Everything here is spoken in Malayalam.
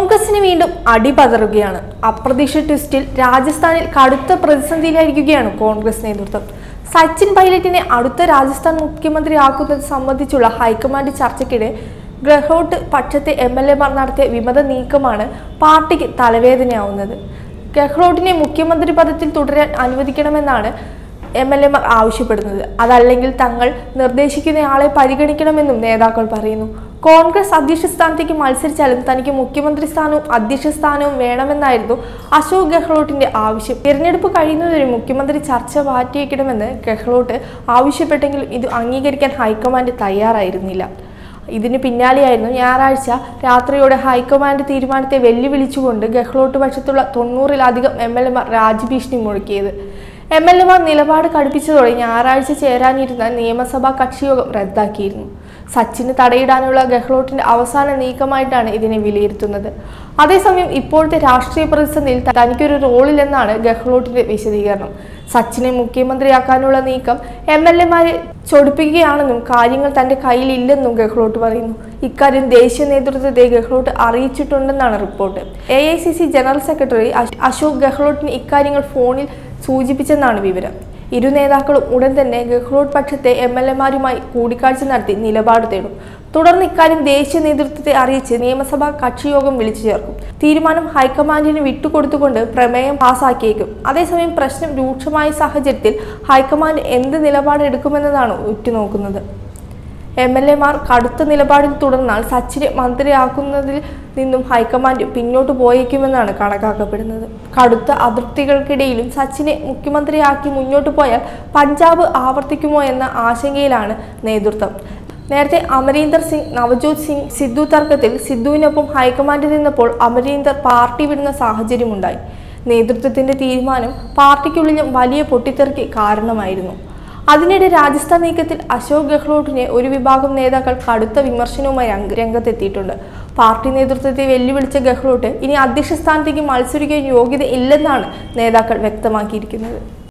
കോൺഗ്രസിന് വീണ്ടും അടിപതറുകയാണ് അപ്രതീക്ഷിത ട്വിസ്റ്റിൽ രാജസ്ഥാനിൽ കടുത്ത പ്രതിസന്ധിയിലായിരിക്കുകയാണ് കോൺഗ്രസ് നേതൃത്വം സച്ചിൻ പൈലറ്റിനെ അടുത്ത രാജസ്ഥാൻ മുഖ്യമന്ത്രിയാക്കുന്നത് സംബന്ധിച്ചുള്ള ഹൈക്കമാൻഡ് ചർച്ചയ്ക്കിടെ ഗെഹ്ലോട്ട് പക്ഷത്തെ എം എൽ എമാർ നടത്തിയ വിമത നീക്കമാണ് പാർട്ടിക്ക് തലവേദനയാവുന്നത് ഗെഹ്ലോട്ടിനെ മുഖ്യമന്ത്രി പദത്തിൽ തുടരാൻ അനുവദിക്കണമെന്നാണ് എം എൽ എമാർ ആവശ്യപ്പെടുന്നത് അതല്ലെങ്കിൽ തങ്ങൾ നിർദ്ദേശിക്കുന്നയാളെ പരിഗണിക്കണമെന്നും നേതാക്കൾ പറയുന്നു കോൺഗ്രസ് അധ്യക്ഷ സ്ഥാനത്തേക്ക് മത്സരിച്ചാലും തനിക്ക് മുഖ്യമന്ത്രി സ്ഥാനവും അധ്യക്ഷ സ്ഥാനവും വേണമെന്നായിരുന്നു അശോക് ഗെഹ്ലോട്ടിന്റെ ആവശ്യം തിരഞ്ഞെടുപ്പ് കഴിയുന്നതുവരെ മുഖ്യമന്ത്രി ചർച്ച മാറ്റിവെക്കണമെന്ന് ഗെഹ്ലോട്ട് ആവശ്യപ്പെട്ടെങ്കിലും ഇത് അംഗീകരിക്കാൻ ഹൈക്കമാൻഡ് തയ്യാറായിരുന്നില്ല ഇതിന് പിന്നാലെയായിരുന്നു ഞായറാഴ്ച രാത്രിയോടെ ഹൈക്കമാൻഡ് തീരുമാനത്തെ വെല്ലുവിളിച്ചുകൊണ്ട് ഗെഹ്ലോട്ട് പക്ഷത്തുള്ള തൊണ്ണൂറിലധികം എം എൽ എമാർ രാജ്യഭീഷണി മുഴക്കിയത് എം എൽ എമാർ നിലപാട് കടുപ്പിച്ചതോടെ ഞായറാഴ്ച ചേരാനിരുന്ന നിയമസഭാ കക്ഷിയോഗം റദ്ദാക്കിയിരുന്നു സച്ചിന് തടയിടാനുള്ള ഗെഹ്ലോട്ടിന്റെ അവസാന നീക്കമായിട്ടാണ് ഇതിനെ വിലയിരുത്തുന്നത് അതേസമയം ഇപ്പോഴത്തെ രാഷ്ട്രീയ പ്രതിസന്ധിയിൽ തനിക്കൊരു റോളില്ലെന്നാണ് ഗെഹ്ലോട്ടിന്റെ വിശദീകരണം സച്ചിനെ മുഖ്യമന്ത്രിയാക്കാനുള്ള നീക്കം എം എൽ എമാരെ ചൊടിപ്പിക്കുകയാണെന്നും കാര്യങ്ങൾ തന്റെ കയ്യിലില്ലെന്നും ഗെഹ്ലോട്ട് പറയുന്നു ഇക്കാര്യം ദേശീയ നേതൃത്വത്തെ ഗെഹ്ലോട്ട് അറിയിച്ചിട്ടുണ്ടെന്നാണ് report A I C C general secretary അശ്- അശോക് ഗെഹ്ലോട്ടിന് ഇക്കാര്യങ്ങൾ ഫോണിൽ സൂചിപ്പിച്ചെന്നാണ് വിവരം ഇരു നേതാക്കളും ഉടൻ തന്നെ ഗെഹ്ലോട്ട് പക്ഷത്തെ എം എൽ എമാരുമായി കൂടിക്കാഴ്ച നടത്തി നിലപാട് തേടും തുടർന്ന് ഇക്കാര്യം ദേശീയ നേതൃത്വത്തെ അറിയിച്ച് നിയമസഭാ കക്ഷിയോഗം വിളിച്ചു ചേർക്കും തീരുമാനം ഹൈക്കമാൻഡിന് വിട്ടുകൊടുത്തുകൊണ്ട് പ്രമേയം പാസാക്കിയേക്കും അതേസമയം പ്രശ്നം രൂക്ഷമായ സാഹചര്യത്തിൽ ഹൈക്കമാൻഡ് എന്ത് നിലപാടെടുക്കുമെന്നതാണ് ഉറ്റുനോക്കുന്നത് എം എൽ എമാർ കടുത്ത നിലപാടിൽ തുടർന്നാൽ സച്ചിനെ മന്ത്രിയാക്കുന്നതിൽ നിന്നും ഹൈക്കമാൻഡ് പിന്നോട്ട് പോയേക്കുമെന്നാണ് കണക്കാക്കപ്പെടുന്നത് കടുത്ത അതൃപ്തികൾക്കിടയിലും സച്ചിനെ മുഖ്യമന്ത്രിയാക്കി മുന്നോട്ട് പോയാൽ പഞ്ചാബ് ആവർത്തിക്കുമോ എന്ന ആശങ്കയിലാണ് നേതൃത്വം നേരത്തെ അമരീന്ദർ സിംഗ് നവജോത് സിംഗ് സിദ്ധു തർക്കത്തിൽ സിദ്ധുവിനൊപ്പം ഹൈക്കമാൻഡിൽ നിന്നപ്പോൾ അമരീന്ദർ പാർട്ടി വിടുന്ന സാഹചര്യമുണ്ടായി നേതൃത്വത്തിന്റെ തീരുമാനം പാർട്ടിക്കുള്ളിലും വലിയ പൊട്ടിത്തെറിക്ക് കാരണമായിരുന്നു അതിനിടെ രാജസ്ഥാൻ നീക്കത്തിൽ അശോക് ഗെഹ്ലോട്ടിനെ ഒരു വിഭാഗം നേതാക്കൾ കടുത്ത വിമർശനവുമായി രംഗ- രംഗത്തെത്തിയിട്ടുണ്ട് പാർട്ടി നേതൃത്വത്തെ വെല്ലുവിളിച്ച ഗെഹ്ലോട്ട് ഇനി അധ്യക്ഷ സ്ഥാനത്തേക്ക് മത്സരിക്കാൻ യോഗ്യത ഇല്ലെന്നാണ് നേതാക്കൾ വ്യക്തമാക്കിയിരിക്കുന്നത്